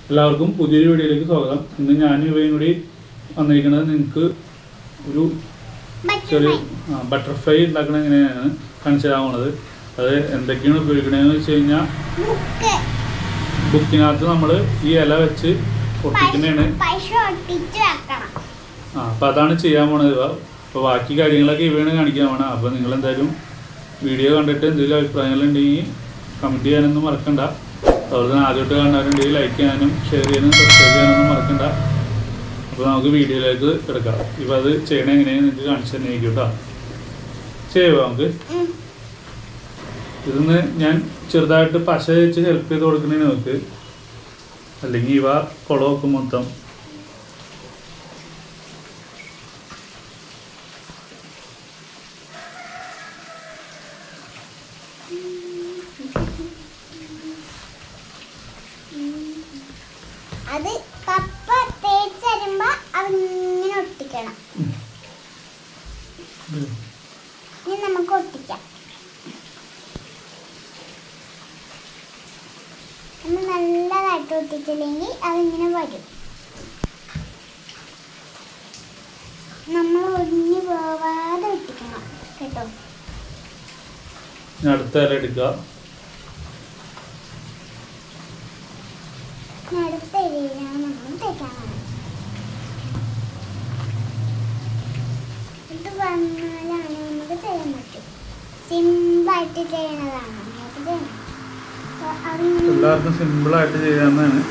എല്ലാവർക്കും പുതിയൊരു വീഡിയോയിലേക്ക് സ്വാഗതം ഇന്ന് ഞാനും ഇവയും കൂടി വന്നിരിക്കുന്നത് നിങ്ങൾക്ക് ഒരു ചെറിയ ബട്ടർഫ്ലൈ ഉണ്ടാക്കണ എങ്ങനെയാണ് കാണിച്ചു തരാൻ പോണത് അത് എന്തൊക്കെയാണ് ഉപയോഗിക്കണതെന്ന് വെച്ച് കഴിഞ്ഞാൽ ബുക്ക് ബുക്കിനകത്ത് നമ്മൾ ഈ ഇല വെച്ച് ഒട്ടിക്കുന്നതാണ് പൈസ ഒട്ടിച്ച് വെക്കണം ആ അപ്പം അതാണ് ചെയ്യാൻ പോണത് ഇവ അപ്പോൾ ബാക്കി കാര്യങ്ങളൊക്കെ ഇവയാണ് കാണിക്കാൻ പോണത് അപ്പോൾ നിങ്ങൾ എന്തായാലും വീഡിയോ കണ്ടിട്ട് എന്തെങ്കിലും അഭിപ്രായങ്ങളുണ്ടെങ്കിൽ കമൻറ്റ് ചെയ്യാനൊന്നും മറക്കണ്ട അതുപോലെ തന്നെ ആദ്യമായിട്ട് കാണുന്നവരുണ്ടെങ്കിൽ ലൈക്ക് ചെയ്യാനും ഷെയർ ചെയ്യാനും സബ്സ്ക്രൈബ് ചെയ്യാനൊന്നും മറക്കണ്ട അപ്പോൾ നമുക്ക് വീഡിയോയിലേക്ക് കിടക്കാം ഇപ്പം അത് ചെയ്യണത് എങ്ങനെയാണ് നിങ്ങൾക്ക് കാണിച്ചു തന്നെ കേട്ടോ ചെയ്യുമോ നമുക്ക് ഉം. ഇതൊന്ന് ഞാൻ ചെറുതായിട്ട് പശ വെച്ച് ഹെൽപ്പ് ചെയ്ത് കൊടുക്കണേന് നമുക്ക് അല്ലെങ്കിൽ ഇവ കുളമൊക്കെ മൊത്തം അത് കപ്പ തേച്ച് തരുമ്പോ അതിങ്ങനെ ഒട്ടിക്കണം ഇനി നമുക്ക് ഒട്ടിക്കാം നമ്മൾ നല്ലതായിട്ട് ഒട്ടിച്ചില്ലെങ്കിൽ അതിങ്ങനെ വരും നമ്മൾ ഒടിഞ്ഞു പോവാതെ ഒട്ടിക്കണം കേട്ടോ ഞാൻ അടുത്ത ഇല എടുക്കുക ഇനി അടുത്ത ഇലയിലാണ് നമ്മൾ തേക്കാൻ പോകുന്നത് ഇത് വന്നാലാണ് നമുക്ക് ചെയ്യാൻ പറ്റും സിമ്പിളായിട്ട് ചെയ്യണതാണ് നമുക്ക് ചെയ്യണം അപ്പോൾ അതിങ്ങനെ എല്ലാവർക്കും സിമ്പിളായിട്ട് ചെയ്യാവുന്നതാണ്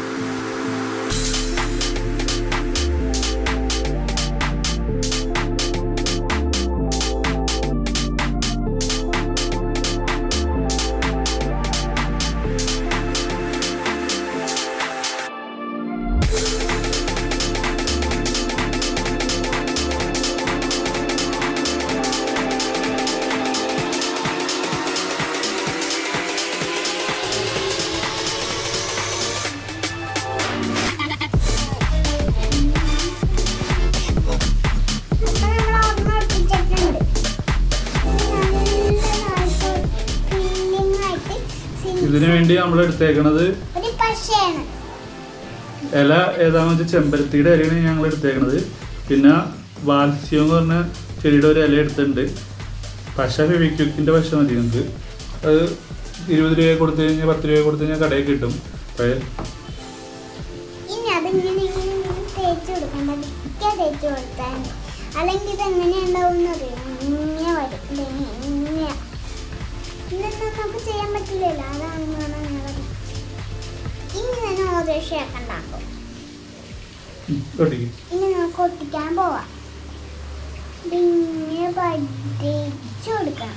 അപ്പോൾ നമ്മൾ ഒരെണ്ണം ഒട്ടിച്ചിട്ടുണ്ട് ഇനി നല്ലതായിട്ട് filling ആയിട്ട് sim- ഇതിനു വേണ്ടി നമ്മൾ എടുത്തേക്കണത് ഒരു പശയാണ് ഇല ഏതാണെന്ന് വെച്ചാൽ ചെമ്പരത്തിയുടെ ഇലയാണ് ഞങ്ങൾ എടുത്തേക്കണത് പിന്നെ വാത്സ്യം എന്ന് പറഞ്ഞ ചെടിയുടെ ഒരു ഇല എടുത്തിട്ടുണ്ട് പശ ഫെവിക്വിക്കിൻ്റെ പശ മതി നിങ്ങൾക്ക് അത് ഇരുപത് രൂപ കൊടുത്തു കഴിഞ്ഞാൽ പത്ത് രൂപ കൊടുത്തു കഴിഞ്ഞാൽ കടയിൽ കിട്ടും അപ്പോൾ ഇനി അതിങ്ങനെ ഇങ്ങനെ ഇങ്ങനെ തേച്ച് കൊടുക്കണ്ട വിക്ക തേച്ച് കൊടുത്താൽ മതി. അല്ലെങ്കിൽ ഇത് എങ്ങനെ ഉണ്ടാവും അറിയാം ഇങ്ങനെ വരും ദേ ഇങ്ങനെ ഇതൊന്നും നമുക്ക് ചെയ്യാൻ പറ്റില്ലല്ലോ അതാണ് പറഞ്ഞാൽ അങ്ങനെ വരും ഇനി തന്നെ ഓദേശമൊക്കെ ഉണ്ടാക്കും ഒട്ടിക്കും ഇനി നമുക്ക് ഒട്ടിക്കാൻ പോവാം ഇതിങ്ങനെ പഠിച്ചു കൊടുക്കണം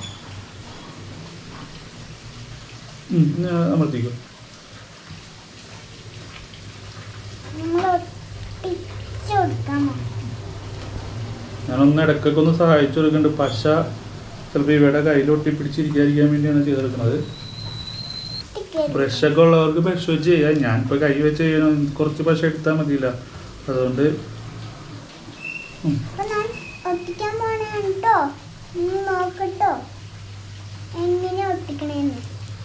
അമർത്തിക്കും നമ്മൾ ഒട്ടിച്ചു കൊടുക്കാൻ പോവാം ഞാനൊന്ന് ഇടയ്ക്കൊക്കെ ഒന്ന് സഹായിച്ചു കൊടുക്കുന്നുണ്ട് പശ ചിലപ്പോൾ ഇവയുടെ കയ്യിൽ ഒട്ടിപ്പിടിച്ചിരിക്കാതിരിക്കാൻ വേണ്ടിയാണ് ചെയ്തെടുക്കുന്നത് ഒട്ടിക്കരുത്. ബ്രഷൊക്കെ ഉള്ളവർക്ക് ബ്രഷ് വെച്ച് ചെയ്യാം ഞാനിപ്പോൾ കൈ വെച്ച് ചെയ്യണം കുറച്ച് പശ എടുത്താൽ മതിയില്ല അതുകൊണ്ട് ഉം. അപ്പൊ ഞാൻ ഒട്ടിക്കാൻ പോണേ കേട്ടോ നിങ്ങൾ നോക്കട്ടോ എങ്ങനെ ഒട്ടിക്കണേന്ന്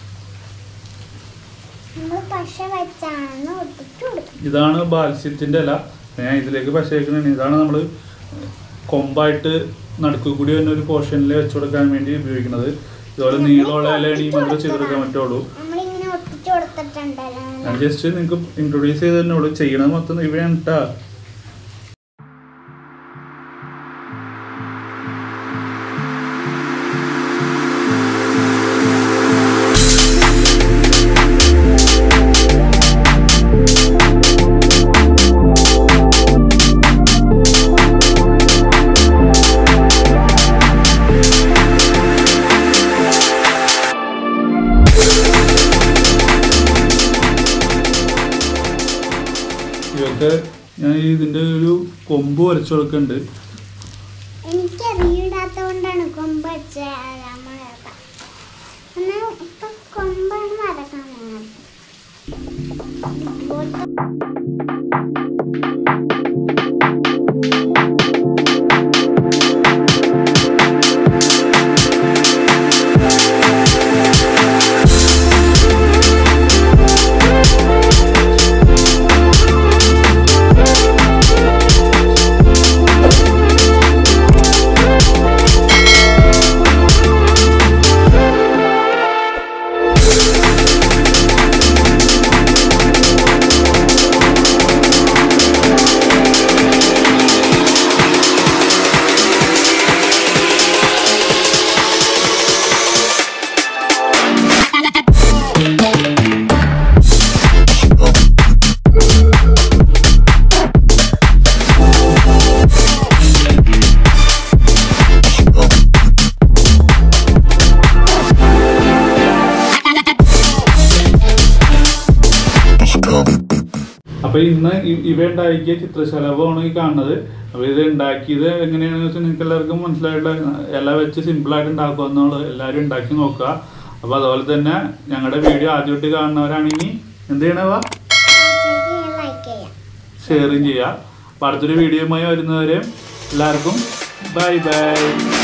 നമ്മൾ പശ വെച്ചാണ് ഒട്ടിച്ചു കൊടുക്കുന്നത് ഇതാണ് ബാൽസ്യത്തിൻ്റെ ഇല ഞാൻ ഇതിലേക്ക് പശ വയ്ക്കണേ ഇതാണ് നമ്മൾ കൊമ്പായിട്ട് നടുക്ക് കൂടി തന്നെ ഒരു പോർഷനിൽ വെച്ച് കൊടുക്കാൻ വേണ്ടി ഉപയോഗിക്കുന്നത് ഇതുപോലെ നീളമുള്ള ഇലയാണെങ്കിൽ മാത്രമേ ചെയ്തെടുക്കാൻ പറ്റുള്ളൂ നമ്മളിങ്ങനെ ഒട്ടിച്ചു കൊടുത്തിട്ടുണ്ടല്ലോ ഞാൻ ജസ്റ്റ് നിങ്ങൾക്ക് ഇൻട്രൊഡ്യൂസ് ചെയ്ത് തന്നെ ഉള്ളൂ ചെയ്യണത് മൊത്തം ഇവയാണ് കേട്ടാ ഇവർക്ക് ഞാൻ ഇതിൻ്റെ ഒരു കൊമ്പ് വരച്ചു കൊടുക്കുന്നുണ്ട് എനിക്ക് അറിയിടാത്തോണ്ടാണ് കൊമ്പ് വെച്ച എന്നാ ഇപ്പൊ കൊമ്പാണ് വരക്കാൻ അപ്പൊ ഇന്ന് ഇ- ഇവ ഉണ്ടാക്കിയ ചിത്രശലഭമാണ് ഈ കാണുന്നത് അപ്പൊ ഇത് ഉണ്ടാക്കിയത് എങ്ങനെയാണെന്ന് വെച്ചാൽ നിങ്ങൾക്ക് എല്ലാവർക്കും മനസ്സിലായിട്ട് എല്ലാം വെച്ച് സിമ്പിൾ ആയിട്ട് ഉണ്ടാക്കുക എന്നുള്ളത് എല്ലാവരും ഉണ്ടാക്കി നോക്കുക അപ്പൊ അതുപോലെ തന്നെ ഞങ്ങളുടെ വീഡിയോ ആദ്യമായിട്ട് കാണുന്നവരാണെങ്കിൽ എന്ത് ചെയ്യണവ ലൈക്ക് ചെയ്യാം ഷെയറും ചെയ്യുക അപ്പൊ അടുത്തൊരു വീഡിയോയുമായി വരുന്നവരെ എല്ലാവർക്കും ബൈ ബൈ